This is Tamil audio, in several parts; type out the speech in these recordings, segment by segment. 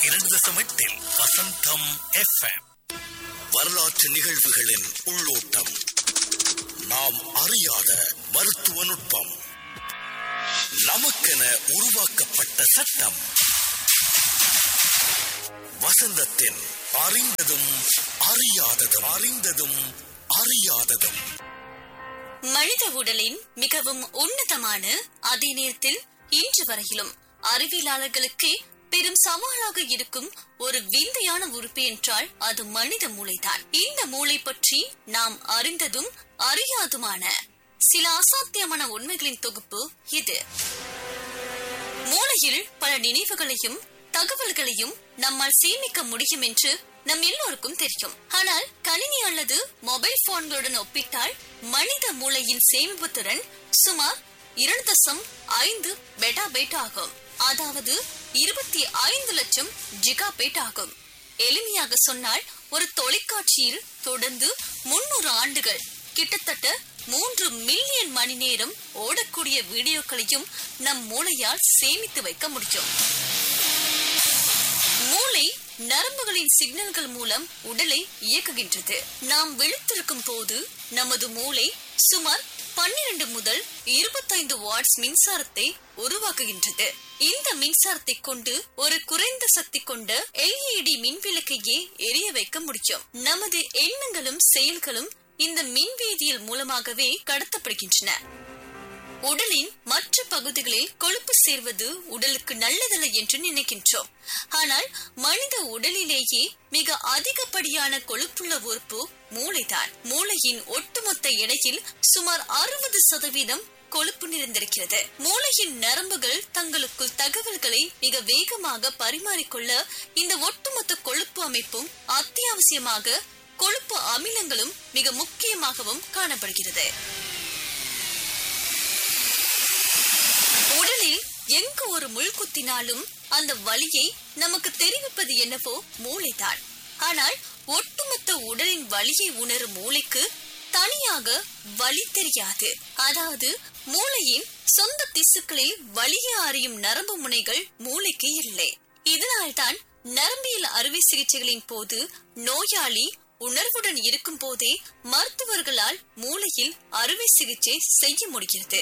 இரண்டு தசம் எட்டில் வசந்தம் எஃப்எம் வரலாற்று நிகழ்வுகளின் உள்ளோட்டம் நாம் அறியாத மருத்துவ நுட்பம் நமக்கென உருவாக்கப்பட்ட சட்டம் வசந்தத்தின் அறிந்ததும் அறியாததும் அறிந்ததும் அறியாததும் மனித உடலின் மிகவும் உன்னதமான அதே நேரத்தில் இன்று வரையிலும் அறிவியலாளர்களுக்கு பெரும் சவாலாக இருக்கும் ஒரு விந்தையான உறுப்பு என்றால் அது மனித மூளைதான் இந்த மூளை பற்றி நாம் அறிந்ததும் அறியாதுமான சில அசாத்தியமான உண்மைகளின் தொகுப்பு இது மூளையில் பல நினைவுகளையும் தகவல்களையும் நம்மால் சேமிக்க முடியும் என்று நம் எல்லோருக்கும் தெரியும் ஆனால் கணினி அல்லது மொபைல் போன்களுடன் ஒப்பிட்டால் மனித மூளையின் சேமிப்பு திறன் சுமார் இரண்டு தசம் ஐந்து பெட்டாபைட் ஆகும் அதாவது இருபத்தி ஐந்து லட்சம் ஜிகாபைட் ஆகும் எளிமையாக சொன்னால் ஒரு தொலைக்காட்சியில் தொடர்ந்து முன்னூறு ஆண்டுகள் கிட்டத்தட்ட மூன்று மில்லியன் மணி நேரம் ஓடக்கூடிய வீடியோக்களையும் நம் மூளையால் சேமித்து வைக்க முடியும் மூளை நரம்புகளின் சிக்னல்கள் மூலம் உடலை இயக்குகின்றது நாம் விழித்திருக்கும் போது நமது மூளை சுமார் பன்னிரண்டு முதல் இருபத்தைந்து வாட்ஸ் மின்சாரத்தை உருவாக்குகின்றது இந்த மின்சாரத்தை கொண்டு ஒரு குறைந்த சக்தி கொண்ட எல்இடி மின்விளக்கையே எரிய வைக்க முடியும் நமது எண்ணங்களும் செயல்களும் இந்த மின்வேதியியல் மூலமாகவே கடத்தப்படுகின்றன உடலின் மற்ற பகுதிகளில் கொழுப்பு சேர்வது உடலுக்கு நல்லதல்ல என்று நினைக்கின்றோம் ஆனால் மனித உடலிலேயே மிக அதிகப்படியான கொழுப்புள்ள உறுப்பு மூளைதான் மூளையின் ஒட்டுமொத்த எடையில் சுமார் அறுபது சதவீதம் கொழுப்பு நிறைந்திருக்கிறது மூளையின் நரம்புகள் தங்களுக்குள் தகவல்களை மிக வேகமாக பரிமாறிக்கொள்ள இந்த ஒட்டுமொத்த கொழுப்பு அமைப்பும் அத்தியாவசியமாக கொழுப்பு அமிலங்களும் மிக முக்கியமாகவும் காணப்படுகிறது உடலில் எங்கு ஒரு முள் குத்தினாலும் அந்த வலியை நமக்கு தெரிவிப்பது என்னவோ மூளைதான் ஆனால் ஒட்டுமொத்த உடலின் வலியை உணரும் மூளைக்கு தனியாக வலி தெரியாது அதாவது மூளையின் சொந்த திசுக்களில் வலியை அறியும் நரம்பு முனைகள் மூளைக்கு இல்லை இதனால்தான் நரம்பியல் அறுவை சிகிச்சைகளின் போது நோயாளி உணர்வுடன் இருக்கும் போதே மருத்துவர்களால் மூளையில் அறுவை சிகிச்சை செய்ய முடிகிறது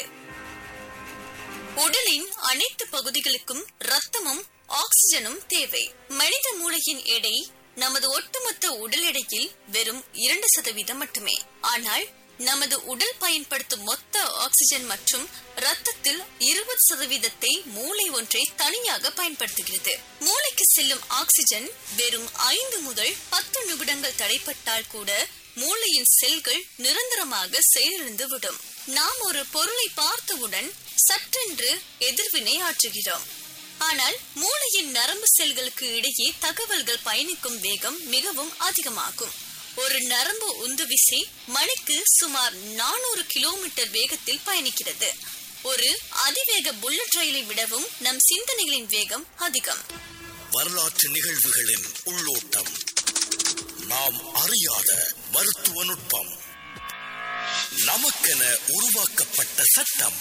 உடலின் அனைத்து பகுதிகளுக்கும் ரத்தமும் ஆக்சிஜனும் தேவை மனித மூளையின் எடை நமது ஒட்டுமொத்த உடல் எடையில் வெறும் இரண்டு சதவீதம் மட்டுமே ஆனால் நமது உடல் பயன்படுத்தும் மொத்த ஆக்சிஜன் மற்றும் ரத்தத்தில் இருபது சதவீதத்தை மூளை ஒன்றை தனியாக பயன்படுத்துகிறது மூளைக்கு செல்லும் ஆக்சிஜன் வெறும் ஐந்து முதல் பத்து நிமிடங்கள் தடைப்பட்டால் கூட மூளையின் செல்கள் நிரந்தரமாக செயலிழந்து விடும் நாம் ஒரு பொருளை பார்த்தவுடன் சற்றென்று எதிர்வினை ஆற்றுகிறோம் ஆனால் மூளையின் நரம்பு செல்களுக்கு இடையே தகவல்கள் பயணிக்கும் வேகம் மிகவும் அதிகமாகும் ஒரு நரம்பு உந்து விசை மணிக்கு சுமார் நானூறு கிலோமீட்டர் வேகத்தில் பயணிக்கிறது ஒரு அதிவேக புல்லட் ரயிலை விடவும் நம் சிந்தனைகளின் வேகம் அதிகம் வரலாற்று நிகழ்வுகளின் உள்ளோட்டம் நாம் அறியாத மருத்துவ நுட்பம் நமக்கென உருவாக்கப்பட்ட சட்டம்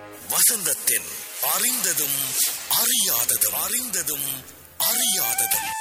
வசந்தத்தின் அறிந்ததும் அறியாததும் அறிந்ததும் அறியாததும்